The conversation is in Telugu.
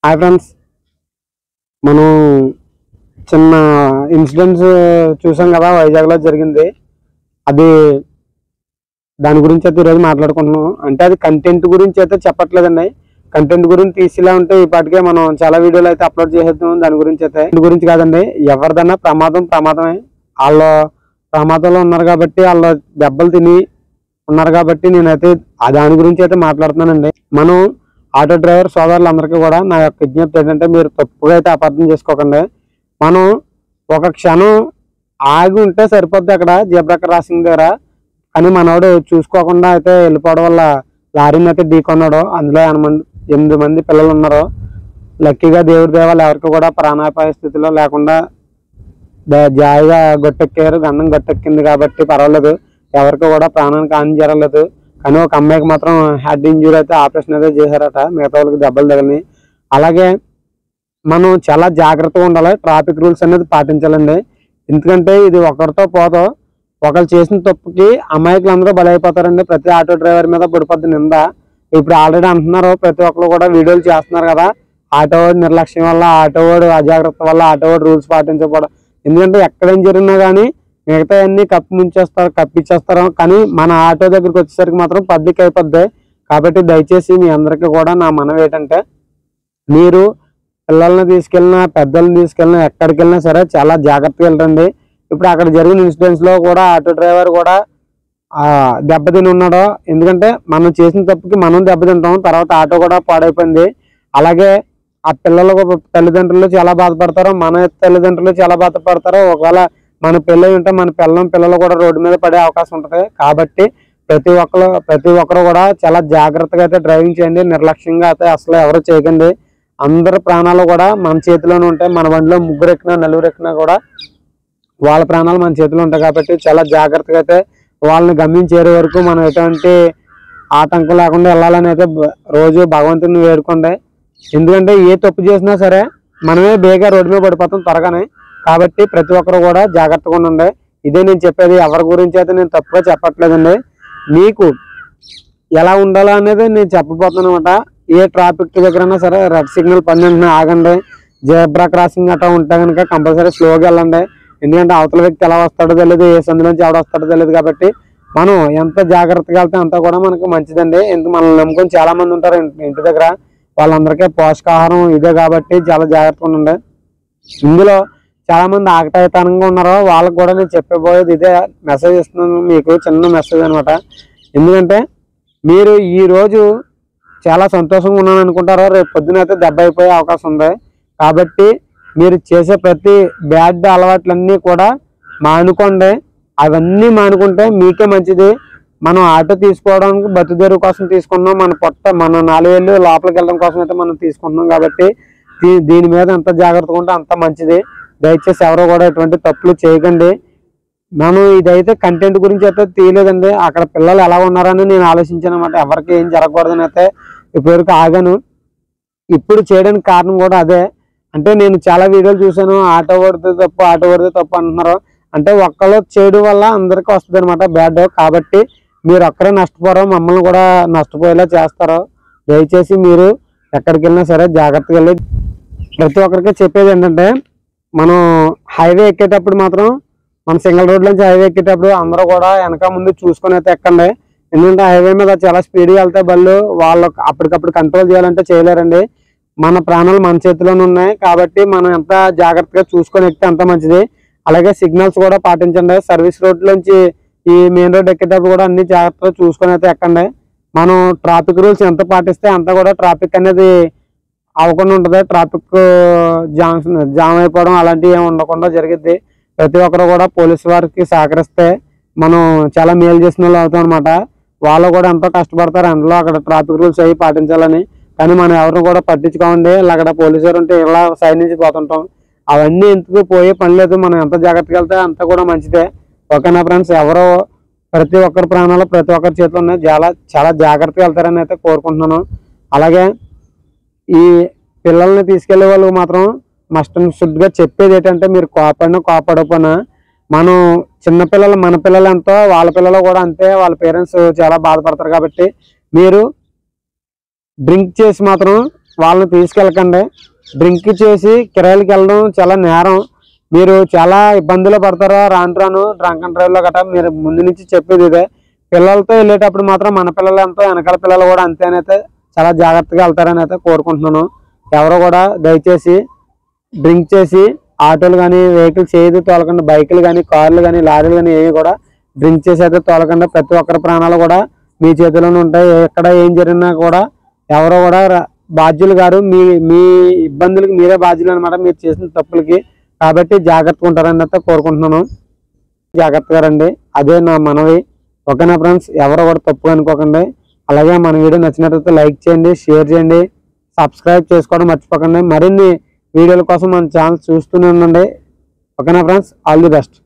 హాయ్ ఫ్రెండ్స్ మనం చిన్న ఇన్సిడెంట్స్ చూసాం కదా వైజాగ్లో జరిగింది అది దాని గురించి అయితే ఈరోజు మాట్లాడుకుంటున్నాం అంటే అది కంటెంట్ గురించి అయితే చెప్పట్లేదండి కంటెంట్ గురించి తీసిలా ఉంటే ఈ పాటికే మనం చాలా వీడియోలు అయితే అప్లోడ్ చేసేద్దాం దాని గురించి అయితే దాని గురించి కాదండి ఎవరిదన్నా ప్రమాదం ప్రమాదమే వాళ్ళు ప్రమాదంలో ఉన్నారు కాబట్టి వాళ్ళు దెబ్బలు తిని ఉన్నారు కాబట్టి నేనైతే ఆ దాని గురించి అయితే మాట్లాడుతున్నానండి మనం ఆటో డ్రైవర్ సోదరులందరికీ కూడా నా యొక్క విజ్ఞప్తి ఏంటంటే మీరు తప్పుగా అయితే అపార్థం చేసుకోకండి మనం ఒక క్షణం ఆగి ఉంటే సరిపోద్ది అక్కడ జీబ్రా క్రాసింగ్ దగ్గర కానీ మనోడు చూసుకోకుండా అయితే వెళ్ళిపోవడం వల్ల లారీని అయితే ఢీకొన్నాడు అందులో ఎనభై మంది ఎనిమిది మంది పిల్లలు ఉన్నారు లక్కీగా దేవుడి దేవాలు ఎవరికి కూడా ప్రాణాపాయ స్థితిలో లేకుండా ద- జాయిగా గొట్టెక్కారు గండం గొట్టెక్కింది కాబట్టి పర్వాలేదు ఎవరికి కూడా ప్రాణానికి హాని జరగలేదు కానీ ఒక అమ్మాయికి మాత్రం హెడ్ ఇంజూరీ అయితే ఆపరేషన్ అయితే చేశారట మిగతా వాళ్ళకి దెబ్బలు తగిలినాయి అలాగే మనం చాలా జాగ్రత్తగా ఉండాలి ట్రాఫిక్ రూల్స్ అనేది పాటించాలండి ఎందుకంటే ఇది ఒకరితో పోదో ఒకరు చేసిన తప్పుకి అమాయకులు అందరూ బలైపోతారండి ప్రతి ఆటో డ్రైవర్ మీద పడిపోద్ది నింద ఇప్పుడు ఆల్రెడీ అంటున్నారు ప్రతి ఒక్కరు కూడా వీడియోలు చేస్తున్నారు కదా ఆటో వాడి నిర్లక్ష్యం వల్ల ఆటో వాడు అజాగ్రత్త వల్ల ఆటో వాడు రూల్స్ పాటించకపోవడం ఎందుకంటే ఎక్కడేం జరిగినా కానీ మిగతా అన్ని కప్పి ముంచేస్తారు కప్పిచ్చేస్తారు కానీ మన ఆటో దగ్గరికి వచ్చేసరికి మాత్రం పబ్లిక్ అయిపోద్ది కాబట్టి దయచేసి మీ అందరికీ కూడా నా మనవి ఏంటంటే మీరు పిల్లల్ని తీసుకెళ్ళినా పెద్దల్ని తీసుకెళ్ళినా ఎక్కడికి వెళ్ళినా సరే చాలా జాగ్రత్తగా వెళ్ళండి ఇప్పుడు అక్కడ జరిగిన ఇన్సిడెంట్స్ లో కూడా ఆటో డ్రైవర్ కూడా ఆ దెబ్బతిని ఉన్నాడు ఎందుకంటే మనం చేసిన తప్పుకి మనం దెబ్బతింటాం తర్వాత ఆటో కూడా పాడైపోయింది అలాగే ఆ పిల్లలు తల్లిదండ్రులు చాలా బాధపడతారు మన తల్లిదండ్రులు చాలా బాధపడతారు ఒకవేళ మన పిల్లలు ఉంటే మన పిల్లం పిల్లలు కూడా రోడ్డు మీద పడే అవకాశం ఉంటుంది కాబట్టి ప్రతి ఒక్కరు ప్రతి ఒక్కరు కూడా చాలా జాగ్రత్తగా అయితే డ్రైవింగ్ చేయండి నిర్లక్ష్యంగా అయితే అసలు ఎవరు చేయకండి అందరి ప్రాణాలు కూడా మన చేతిలోనే ఉంటాయి మన బండిలో ముగ్గురు ఎక్కినా నలుగురు ఎక్కినా కూడా వాళ్ళ ప్రాణాలు మన చేతిలో ఉంటాయి కాబట్టి చాలా జాగ్రత్తగా అయితే వాళ్ళని గమ్యం వరకు మనం ఎటువంటి ఆటంకం లేకుండా వెళ్ళాలని అయితే బ- రోజు భగవంతుని వేడుకోండి ఎందుకంటే ఏ తప్పు చేసినా సరే మనమే బేగా రోడ్డు మీద పడిపోతాం త్వరగానే కాబట్టి ప్రతి ఒక్కరు కూడా జాగ్రత్తగా ఉండండి ఇదే నేను చెప్పేది ఎవరి గురించి అయితే నేను తప్పుగా చెప్పట్లేదండి మీకు ఎలా ఉండాలో అనేది నేను చెప్పబోతున్నాను అనమాట ఏ ట్రాఫిక్ దగ్గరైనా సరే రెడ్ సిగ్నల్ పని వెంటనే ఆగండి జేబ్రా క్రాసింగ్ అట్లా ఉంటే కనుక కంపల్సరీ స్లోగా వెళ్ళండి ఎందుకంటే అవతల వ్యక్తి ఎలా వస్తాడో తెలియదు ఏ సందులోంచి ఎవడ వస్తాడో తెలియదు కాబట్టి మనం ఎంత జాగ్రత్తగా వెళ్తే అంత కూడా మనకు మంచిదండి ఎందుకు మనల్ని నమ్ముకొని చాలా మంది ఉంటారు ఇంటి- ఇంటి దగ్గర వాళ్ళందరికీ పోషకాహారం ఇదే కాబట్టి చాలా జాగ్రత్తగా ఉండండి ఇందులో చాలా మంది ఆకటాయితనంగా ఉన్నారు వాళ్ళకి కూడా నేను చెప్పబోయేది ఇదే మెసేజ్ ఇస్తున్నాను మీకు చిన్న మెసేజ్ అనమాట ఎందుకంటే మీరు ఈ రోజు చాలా సంతోషంగా ఉన్నాను అనుకుంటారో రేపు పొద్దున అయితే దెబ్బ అయిపోయే అవకాశం ఉంది కాబట్టి మీరు చేసే ప్రతి బ్యాడ్ అలవాట్లన్నీ కూడా మానుకోండి అవన్నీ మానుకుంటే మీకే మంచిది మనం ఆటో తీసుకోవడానికి బతుదేరు కోసం తీసుకున్నాం మన పొట్ట మన నాలుగేళ్ళు లోపలికి వెళ్ళడం కోసం అయితే మనం తీసుకుంటున్నాం కాబట్టి దీ- దీని మీద ఎంత జాగ్రత్తగా ఉంటే అంత మంచిది దయచేసి ఎవరు కూడా ఎటువంటి తప్పులు చేయకండి మనం ఇదైతే కంటెంట్ గురించి అయితే తీయలేదండి అక్కడ పిల్లలు ఎలా ఉన్నారని నేను ఆలోచించాను అనమాట ఎవరికి ఏం జరగకూడదని అయితే ఇప్పటివరకు ఆగాను ఇప్పుడు చేయడానికి కారణం కూడా అదే అంటే నేను చాలా వీడియోలు చూశాను ఆటో పడితే తప్పు ఆటో పడితే తప్పు అంటున్నారు అంటే ఒక్కలో చేయడం వల్ల అందరికీ వస్తుంది అనమాట బ్యాడ్ కాబట్టి మీరు ఒక్కరే నష్టపోరో మమ్మల్ని కూడా నష్టపోయేలా చేస్తారో దయచేసి మీరు ఎక్కడికి వెళ్ళినా సరే జాగ్రత్తగా వెళ్ళి ప్రతి ఒక్కరికి చెప్పేది ఏంటంటే మనం హైవే ఎక్కేటప్పుడు మాత్రం మన సింగిల్ రోడ్ నుంచి హైవే ఎక్కేటప్పుడు అందరూ కూడా వెనక ముందు చూసుకొని అయితే ఎక్కండి ఎందుకంటే హైవే మీద చాలా స్పీడ్గా వెళ్తాయి బళ్ళు వాళ్ళు అప్పటికప్పుడు కంట్రోల్ చేయాలంటే చేయలేరండి మన ప్రాణాలు మన చేతిలోనే ఉన్నాయి కాబట్టి మనం ఎంత జాగ్రత్తగా చూసుకొని ఎక్కితే అంత మంచిది అలాగే సిగ్నల్స్ కూడా పాటించండి సర్వీస్ రోడ్ నుంచి ఈ మెయిన్ రోడ్ ఎక్కేటప్పుడు కూడా అన్ని జాగ్రత్తగా చూసుకొని అయితే ఎక్కండి మనం ట్రాఫిక్ రూల్స్ ఎంత పాటిస్తే అంత కూడా ట్రాఫిక్ అనేది అవ్వకుండా ఉంటుంది ట్రాఫిక్ జామ్స్ జామ్ అయిపోవడం అలాంటివి ఏమి ఉండకుండా జరిగిద్ది ప్రతి ఒక్కరు కూడా పోలీసు వారికి సహకరిస్తే మనం చాలా మేలు చేసిన వాళ్ళు అవుతాం అనమాట వాళ్ళు కూడా ఎంతో కష్టపడతారు అందులో అక్కడ ట్రాఫిక్ రూల్స్ అవి పాటించాలని కానీ మనం ఎవరిని కూడా పట్టించుకోండి అక్కడ పోలీసు వారు ఉంటే ఇలా సైడ్ నుంచి పోతుంటాం అవన్నీ ఎందుకు పోయే పని లేదు మనం ఎంత జాగ్రత్తగా వెళ్తే అంత కూడా మంచిదే ఓకేనా ఫ్రెండ్స్ ఎవరో ప్రతి ఒక్కరి ప్రాణాలు ప్రతి ఒక్కరి చేతిలో ఉన్నాయి చాలా చాలా జాగ్రత్తగా వెళ్తారని అయితే కోరుకుంటున్నాను అలాగే ఈ పిల్లల్ని తీసుకెళ్లే వాళ్ళకి మాత్రం మస్ట్ అండ్ షుడ్ గా చెప్పేది ఏంటంటే మీరు కోపడినా కోపడకపోయినా మనం చిన్నపిల్లలు మన పిల్లలు ఎంతో వాళ్ళ పిల్లలు కూడా అంతే వాళ్ళ పేరెంట్స్ చాలా బాధపడతారు కాబట్టి మీరు డ్రింక్ చేసి మాత్రం వాళ్ళని తీసుకెళ్ళకండి డ్రింక్ చేసి కిరాయిలకి వెళ్ళడం చాలా నేరం మీరు చాలా ఇబ్బందులు పడతారా రాను రాను డ్రంక్ అండ్ డ్రైవ్ లో గట్రా మీరు ముందు నుంచి చెప్పేది ఇదే పిల్లలతో వెళ్ళేటప్పుడు మాత్రం మన పిల్లలు ఎంతో వెనకాల పిల్లలు కూడా అంతేనైతే చాలా జాగ్రత్తగా వెళ్తారని అయితే కోరుకుంటున్నాను ఎవరు కూడా దయచేసి డ్రింక్ చేసి ఆటోలు కానీ వెహికల్స్ ఏది తోలకుండా బైకులు కానీ కార్లు కానీ లారీలు కానీ ఏవి కూడా డ్రింక్ చేసి అయితే తోలకుండా ప్రతి ఒక్కరి ప్రాణాలు కూడా మీ చేతిలోనే ఉంటాయి ఎక్కడ ఏం జరిగినా కూడా ఎవరో కూడా ర- బాధ్యులు గారు మీ మీ ఇబ్బందులకి మీరే బాధ్యులు అనమాట మీరు చేసిన తప్పులకి కాబట్టి జాగ్రత్తగా ఉంటారని అయితే కోరుకుంటున్నాను జాగ్రత్తగా రండి అదే నా మనవి ఓకేనా ఫ్రెండ్స్ ఎవరు కూడా తప్పుగా అనుకోకండి అలాగే మన వీడియో నచ్చినట్లయితే లైక్ చేయండి షేర్ చేయండి సబ్స్క్రైబ్ చేసుకోవడం మర్చిపోకండి మరిన్ని వీడియోల కోసం మన ఛానల్ చూస్తూనే ఉండండి ఓకేనా ఫ్రెండ్స్ ఆల్ ది బెస్ట్